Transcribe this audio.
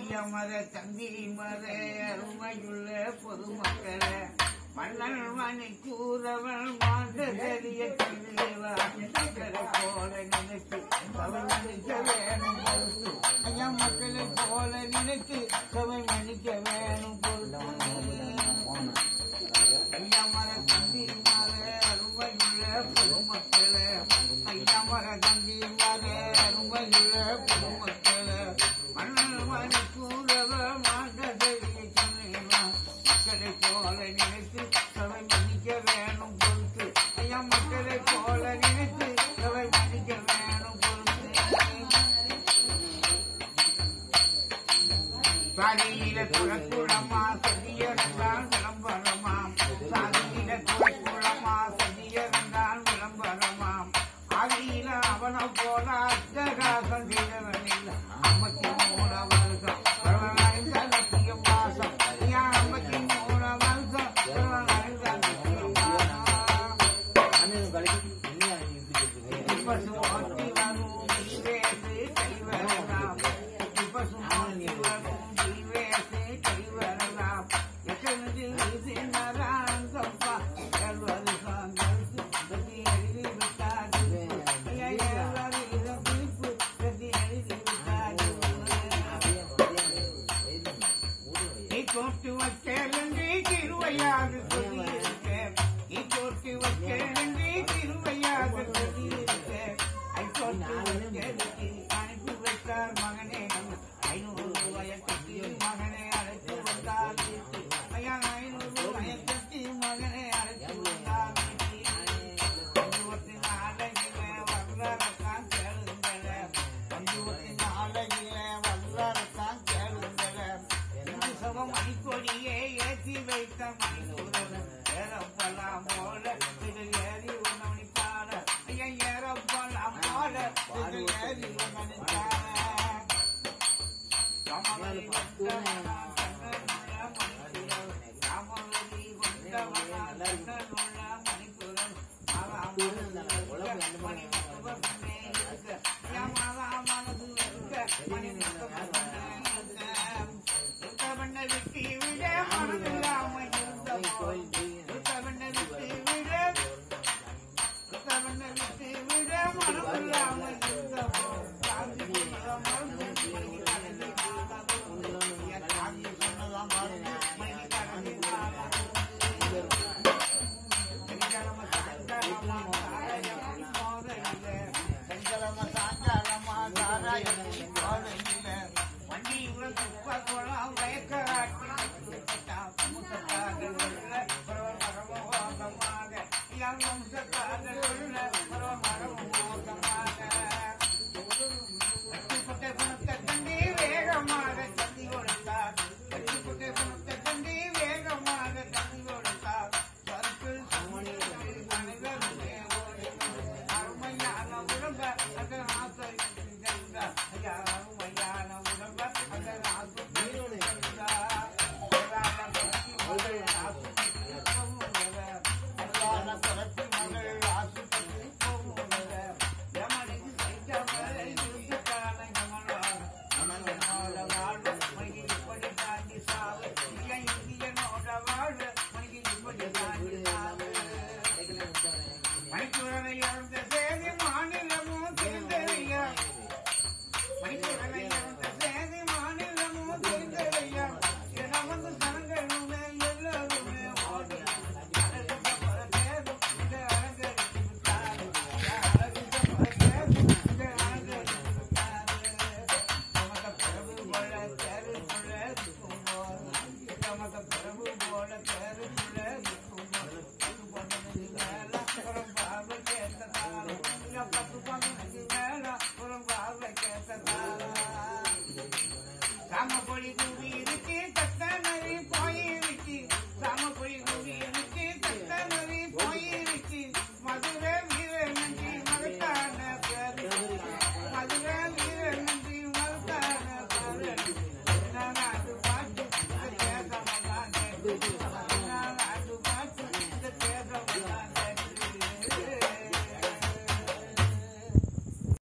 ஐயமர தந்தி மர அருமையுள்ள பொதுமக்களே மன்னன் மணி கூறவன் மாண்ட தெரிய மக்களை போல நினைத்து சபை மன்னிக்க வேணும் பொறுத்து ஐயா மக்களை போல நினைத்து சபை மன்னிக்க வேணும் பொறுத்து ஐயா மர தந்தி மர அருமையுள்ள பொதுமக்களே ஐயா மர தந்தி மர அருமையுள்ள பொதுமக்களே மன்னன் மணி கூறவன் மாண்ட தெரிய மக்களை போல நினைத்து சபை மன்னிக்க வேணும் பொறுத்து ஐயா மக்களை போல நினைத்து சபை மன்னிக்க வேணும் பொறுத்து சாதியில குழக்குளமா சதியறந்தான் விளம்பரமாம் சாதியில குழக்குளமா சதியறந்தான் விளம்பரமாம் ஆதியில அவனை போல அஷ்டகாசம் செய்தவனில்ல ஐம்பத்தி மூணு வருஷம் பரவனாய்ந்த லட்சியம் மாசம் ஐயா ஐம்பத்தி மூணு வருஷம் பரவனாய்ந்த லட்சியம் மாசம் பசு ஓட்டி வரும் தீவேசு கைவரலாம் பசு ஓட்டி வரும் தீவேசு கைவரலாம் எத்தனை சின்னராங்கப்பா எழுவது சாங்கல்சு பத்தி எழுதி விட்டாது எழுவது குறிப்பு பத்தி எழுதி விட்டாது நீ கோட்டு வச்சேலன்றி திருவையாக சொல்லியிருக்கேன் நீ கோட்டு வச்சேலன்றி திருவையாக சொல்லியிருக்கேன் ஐ கோட்டு வச்சேலுக்கு அனுப்பி வைத்தார் மகனே ஐநூறு ரூபாய் கட்டி மகனை அழைத்து வந்தார் வீட்டு. ஐயா ஐநூறு ரூபாய் கட்டி மகனை அழைத்து வந்தார் வீட்டு. பஞ்சுவத்தி நாளையில வல்லரசான் கேளுங்கள பஞ்சுவத்தி நாளையில வல்லரசான் கேளுங்கள சமம் மணிக்கொடியே ஏற்றி வைத்த மணிக்கூறவன் ஏறப்பலாம் போல இது ஏறி உணவனி பாட ஐயா ஏறப்பலாம் போல இது ஏறி உணவனி பாட ராமவதி வந்தவனா கண்ணனுள்ள மணிக்கூறவன் ராமவதி வந்தவனா கண்ணனுள்ள மணிக்கூறவன் மணி முகமே இருக்க மாதா மனது இருக்க மணி முகமே இருக்க இருத்தவண்ண விட்டு விட மனதில்லாம இருந்த போய் இருத்தவண்ண விட்டு விட இருத்தவண்ண விட்டு விட மனதில்லாம இருந்த போய் சாந்தி மறந்து மணி கடந்து சாந்தி சொன்னதா மறந்து மணி கடந்து சஞ்சலம சாந்தாரமா தாராயணி மோதலில சஞ்சலம சாந்தாரமா தாராயணி மோதலில வண்டி உள்ள துப்ப குளம் வயக்கராட்டி வம்சக்காரர்கள் பரவமரமோகமாக இளம் வம்சக்காரர்கள் பரவமரமோகமாக கட்டிப்பட்ட குணத்தை கண்டு வேகமாக தந்தி கொடுத்தார் கட்டிப்பட்ட குணத்தை கண்டு வேகமாக தந்தி கொடுத்தார் கருத்து சமணிகள் அனைவருமே ஓடினர். அருமையான உடம்ப அதன் ஆசை சென்றார். ஐயா, அருமையான உடம்ப அதன் ஆசை சென்றார். அழகான புரட்சி மகள் ஆசுபத்திரி போகுங்கள். அழகான புரட்சி மகள் ஆசுபத்திரி போகுங்கள். யமனுக்கு சைத்தவரை யுத்தக்கான யமனார். யமனோட வாழ்வு மனிதன் இப்படி தாண்டி சாவு. ஐயா, இந்தியனோட வாழ்வு மனிதன் இப்படி தாண்டி சாவு. மணிக்கூரனை இறந்த சேதி மாநிலமும் தெரிந்தவையா மணிக்கூரனை இறந்த சேதி மாநிலமும் தெரிந்தவையா என வந்து சனங்களுமே எல்லாருமே ஓடி அழகுப்பட தேடும் இந்த அலங்கரித்து விட்டாரு அழகுப்பட தேடும் இந்த அலங்கரித்து விட்டாரு நமக்கு பிரபு போல தெருக்குள்ள இருக்கும்போது நமக்கு பிரபு போல தெருக்குள்ள இருக்கும்போது பத்து பன்னெண்டு மேல புறம் பார்வை கேட்டதாலும் இல்ல பத்து பன்னெண்டு மேல புறம் பார்வை கேட்டதாலும் காம பொழிக்கு